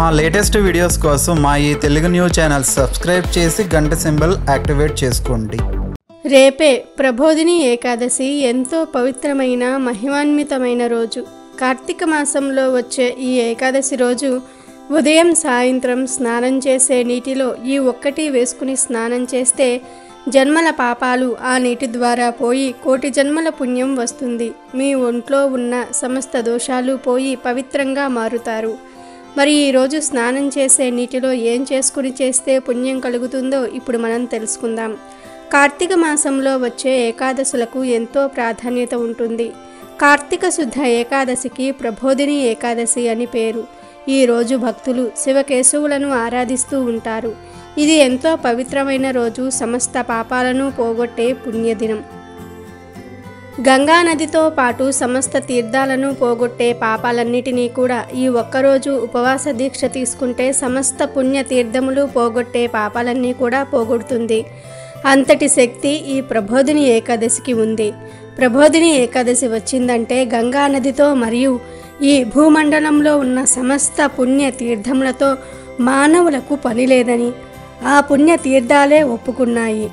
మా latest videos కోసం మా ఈ తెలుగు న్యూస్ ఛానల్ సబ్స్క్రైబ్ చేసి గంట సింబల్ యాక్టివేట్ చేసుకోండి రేపే ప్రబోధిని ఏకాదశి ఎంతో పవిత్రమైన మహిమాన్వితమైన రోజు కార్తీక మాసంలో వచ్చే ఈ ఏకాదశి రోజు ఉదయం సాయంత్రం స్నానం చేసే నీటిలో ఈ ఒక్కటి వేసుకుని స్నానం చేస్తే జన్మల పాపాలు ఆ నీటి ద్వారా పోయి కోటి జన్మల పుణ్యం వస్తుంది మీ ఒంట్లో ఉన్న సమస్త దోషాలు పోయి పవిత్రంగా మారుతారు మరి ఈరోజు స్నానం చేసే నీటిలో ఏం చేసుకుని చేస్తే పుణ్యం కలుగుతుందో ఇప్పుడు మనం తెలుసుకుందాం కార్తీక మాసంలో వచ్చే ఏకాదశులకు ఎంతో ప్రాధాన్యత ఉంటుంది కార్తీక శుద్ధ ఏకాదశికి ప్రబోధిని ఏకాదశి అని పేరు ఈ రోజు భక్తులు శివకేశవులను ఆరాధిస్తూ ఉంటారు ఇది ఎంతో పవిత్రమైన రోజు సమస్త పాపాలను పోగొట్టే పుణ్యదినం గంగా నదితో పాటు సమస్త తీర్థాలను పోగొట్టే పాపాలన్నిటినీ కూడా ఈ ఒక్కరోజు ఉపవాస దీక్ష తీసుకుంటే సమస్త పుణ్య తీర్థములు పోగొట్టే పాపాలన్నీ కూడా పోగొడుతుంది అంతటి శక్తి ఈ ప్రబోధిని ఏకాదశికి ఉంది ప్రబోధిని ఏకాదశి వచ్చిందంటే గంగా నదితో మరియు ఈ భూమండలంలో ఉన్న సమస్త పుణ్య తీర్థములతో మానవులకు పని లేదని ఆ పుణ్య తీర్థాలే ఒప్పుకున్నాయి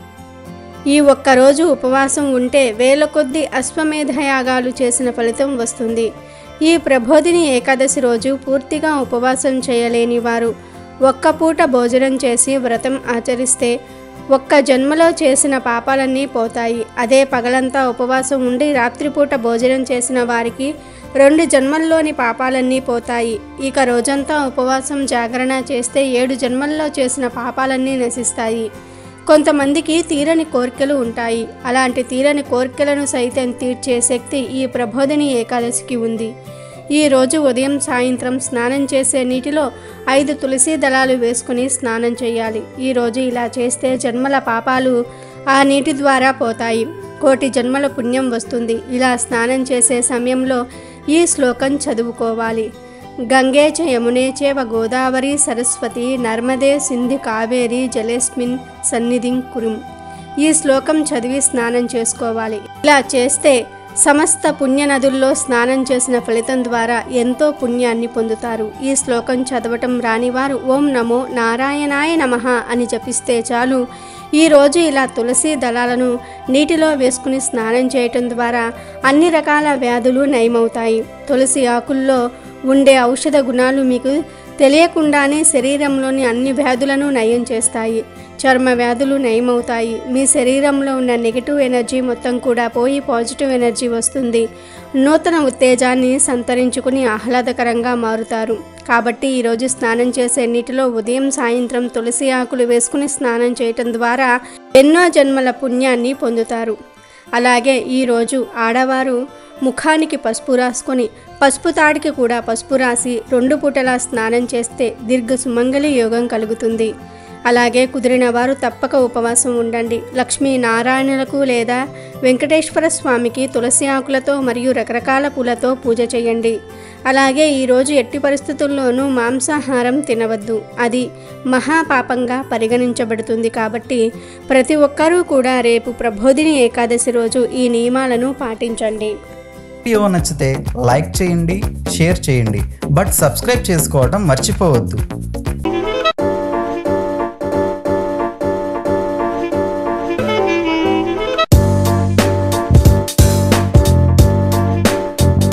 ఈ ఒక్కరోజు ఉపవాసం ఉంటే వేల కొద్ది అశ్వమేధ యాగాలు చేసిన ఫలితం వస్తుంది ఈ ప్రబోధిని ఏకాదశి రోజు పూర్తిగా ఉపవాసం చేయలేని వారు ఒక్క పూట భోజనం చేసి వ్రతం ఆచరిస్తే ఒక్క జన్మలో చేసిన పాపాలన్నీ పోతాయి అదే పగలంతా ఉపవాసం ఉండి రాత్రిపూట భోజనం చేసిన వారికి రెండు జన్మల్లోని పాపాలన్నీ పోతాయి ఇక రోజంతా ఉపవాసం జాగరణ చేస్తే ఏడు జన్మల్లో చేసిన పాపాలన్నీ నశిస్తాయి కొంతమందికి తీరని కోరికలు ఉంటాయి అలాంటి తీరని కోరికలను సైతం తీర్చే శక్తి ఈ ప్రబోధిని ఏకాదశికి ఉంది ఈ రోజు ఉదయం సాయంత్రం స్నానం చేసే నీటిలో ఐదు తులసి దళాలు వేసుకుని స్నానం చేయాలి ఈ రోజు ఇలా చేస్తే జన్మల పాపాలు ఆ నీటి ద్వారా పోతాయి కోటి జన్మల పుణ్యం వస్తుంది ఇలా స్నానం చేసే సమయంలో ఈ శ్లోకం చదువుకోవాలి గంగే చ యమునే చేవ గోదావరి సరస్వతి నర్మదే సింధు కావేరి జలేస్మిన్ సన్నిధిం కురుం ఈ శ్లోకం చదివి స్నానం చేసుకోవాలి ఇలా చేస్తే సమస్త పుణ్య నదుల్లో స్నానం చేసిన ఫలితం ద్వారా ఎంతో పుణ్యాన్ని పొందుతారు ఈ శ్లోకం చదవటం రానివారు ఓం నమో నారాయణాయ నమః అని జపిస్తే చాలు ఈరోజు ఇలా తులసి దళాలను నీటిలో వేసుకుని స్నానం చేయటం ద్వారా అన్ని రకాల వ్యాధులు నయమవుతాయి తులసి ఆకుల్లో ఉండే ఔషధ గుణాలు మీకు తెలియకుండానే శరీరంలోని అన్ని వ్యాధులను నయం చేస్తాయి చర్మ వ్యాధులు నయమవుతాయి మీ శరీరంలో ఉన్న నెగిటివ్ ఎనర్జీ మొత్తం కూడా పోయి పాజిటివ్ ఎనర్జీ వస్తుంది నూతన ఉత్తేజాన్ని సంతరించుకుని ఆహ్లాదకరంగా మారుతారు కాబట్టి ఈరోజు స్నానం చేసే నీటిలో ఉదయం సాయంత్రం తులసి ఆకులు వేసుకుని స్నానం చేయటం ద్వారా ఎన్నో జన్మల పుణ్యాన్ని పొందుతారు అలాగే ఈరోజు ఆడవారు ముఖానికి పసుపు రాసుకొని పసుపు తాడికి కూడా పసుపు రాసి రెండు పూటలా స్నానం చేస్తే దీర్ఘ సుమంగళి యోగం కలుగుతుంది అలాగే కుదిరిన వారు తప్పక ఉపవాసం ఉండండి లక్ష్మీ నారాయణులకు లేదా వెంకటేశ్వర స్వామికి తులసి ఆకులతో మరియు రకరకాల పూలతో పూజ చేయండి అలాగే ఈరోజు ఎట్టి పరిస్థితుల్లోనూ మాంసాహారం తినవద్దు అది మహాపాపంగా పరిగణించబడుతుంది కాబట్టి ప్రతి ఒక్కరూ కూడా రేపు ప్రబోధిని ఏకాదశి రోజు ఈ నియమాలను పాటించండి వీడియో నచ్చితే లైక్ చేయండి షేర్ చేయండి బట్ సబ్స్క్రైబ్ చేసుకోవడం మర్చిపోవద్దు